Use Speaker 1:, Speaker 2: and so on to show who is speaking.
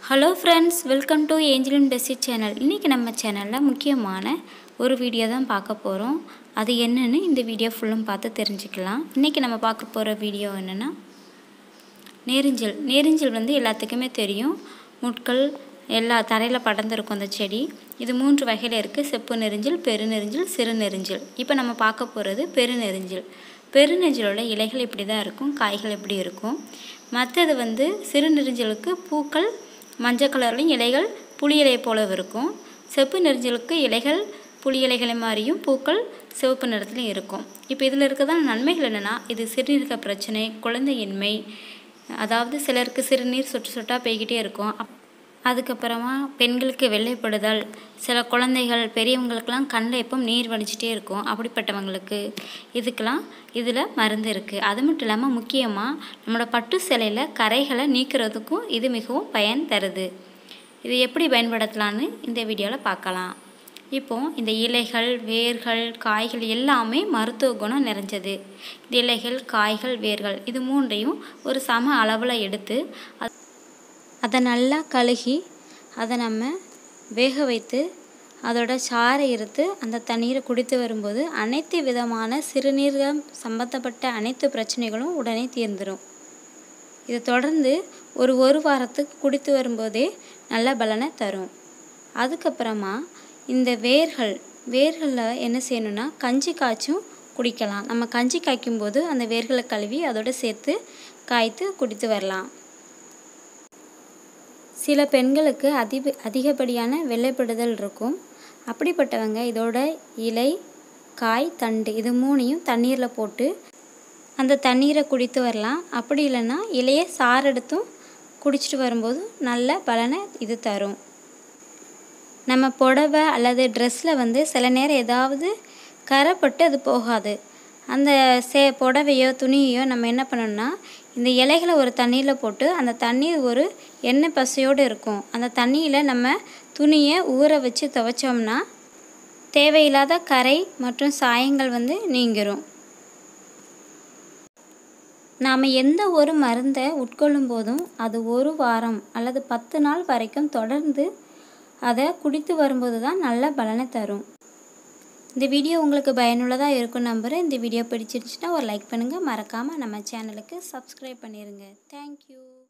Speaker 1: hello friends welcome to Angeline bestie channel இன்றைக்கி நம்ம சேனலில் முக்கியமான ஒரு வீடியோ தான் பார்க்க போகிறோம் அது என்னன்னு இந்த வீடியோ ஃபுல்லும் பார்த்து தெரிஞ்சுக்கலாம் இன்றைக்கி நம்ம பார்க்க போகிற வீடியோ என்னென்னா நேரிஞ்சல் நேரிஞ்சல் வந்து எல்லாத்துக்குமே தெரியும் முட்கள் எல்லா தரையில் படர்ந்துருக்கும் அந்த செடி இது மூன்று வகையில் இருக்குது செப்பு நெரிஞ்சல் பெருநெரிஞ்சல் சிறு நெரிஞ்சல் இப்போ நம்ம பார்க்க போகிறது பெருநெரிஞ்சல் பெருநெரிஞ்சலோட இலைகள் இப்படி தான் இருக்கும் காய்கள் இப்படி இருக்கும் மற்றது வந்து சிறு நெரிஞ்சலுக்கு பூக்கள் மஞ்சள் கலர்லையும் இலைகள் புளி இலை போல இருக்கும் செப்பு நெரிஞ்சலுக்கு இலைகள் புளி இலைகளை மாதிரியும் பூக்கள் சிவப்பு நிறத்துலையும் இருக்கும் இப்போ இதில் இருக்கிறதான நன்மைகள் என்னென்னா இது சிறுநீரக பிரச்சனை குழந்தையின்மை அதாவது சிலருக்கு சிறுநீர் சொட்டு சொட்டாக போய்கிட்டே இருக்கும் அப் அதுக்கப்புறமா பெண்களுக்கு வெள்ளைப்படுதல் சில குழந்தைகள் பெரியவங்களுக்கெல்லாம் கண்ணில் எப்போ நீர் வடிச்சிட்டே இருக்கும் அப்படிப்பட்டவங்களுக்கு இதுக்கெல்லாம் இதில் மருந்து இருக்குது அது மட்டும் இல்லாமல் முக்கியமாக நம்மளோட பட்டு சிலையில் கரைகளை நீக்கிறதுக்கும் இது மிகவும் பயன் தருது இது எப்படி பயன்படுத்தலான்னு இந்த வீடியோவில் பார்க்கலாம் இப்போ இந்த இலைகள் வேர்கள் காய்கள் எல்லாமே மருத்துவ குணம் நிறைஞ்சது இந்த இலைகள் காய்கள் வேர்கள் இது மூன்றையும் ஒரு சம அளவில் எடுத்து அதை நல்லா கழுகி அதை நம்ம வேக வைத்து அதோட சாறை இருத்து அந்த தண்ணீரை குடித்து வரும்போது அனைத்து விதமான சிறுநீரகம் சம்பந்தப்பட்ட அனைத்து பிரச்சனைகளும் உடனே தீர்ந்துடும் இதை தொடர்ந்து ஒரு ஒரு வாரத்துக்கு குடித்து வரும்போதே நல்ல பலனை தரும் அதுக்கப்புறமா இந்த வேர்கள் வேர்களில் என்ன செய்யணும்னா கஞ்சி காய்ச்சும் குடிக்கலாம் நம்ம கஞ்சி காய்க்கும்போது அந்த வேர்களை கழுவி அதோடு சேர்த்து காய்த்து குடித்து வரலாம் சில பெண்களுக்கு அதிக அதிகப்படியான வெள்ளைப்படுதல் இருக்கும் அப்படிப்பட்டவங்க இதோட இலை காய் தண்டு இது மூணையும் தண்ணீரில் போட்டு அந்த தண்ணீரை குடித்து வரலாம் அப்படி இல்லைன்னா இலையை சாறு எடுத்தும் குடிச்சிட்டு வரும்போது நல்ல பலனை இது தரும் நம்ம புடவை அல்லது ட்ரெஸ்ஸில் வந்து சில நேரம் ஏதாவது கரைப்பட்டு அது போகாது அந்த சே புடவையோ துணியையோ நம்ம என்ன பண்ணணும்னா இந்த இலைகளை ஒரு தண்ணியில் போட்டு அந்த தண்ணீர் ஒரு எண்ணெய் பசையோடு இருக்கும் அந்த தண்ணியில் நம்ம துணியை ஊற வச்சு துவைச்சோம்னா தேவையில்லாத கரை மற்றும் சாயங்கள் வந்து நீங்கிரும் நாம் எந்த ஒரு மருந்தை உட்கொள்ளும் போதும் அது ஒரு வாரம் அல்லது பத்து நாள் வரைக்கும் தொடர்ந்து அதை குடித்து வரும்போது தான் நல்ல பலனை தரும் இந்த வீடியோ உங்களுக்கு பயனுள்ளதாக இருக்கும் நம்புகிறேன் இந்த வீடியோ பிடிச்சிருந்துச்சுன்னா ஒரு லைக் பண்ணுங்கள் மறக்காமல் நம்ம சேனலுக்கு சப்ஸ்கிரைப் பண்ணிடுங்க தேங்க்யூ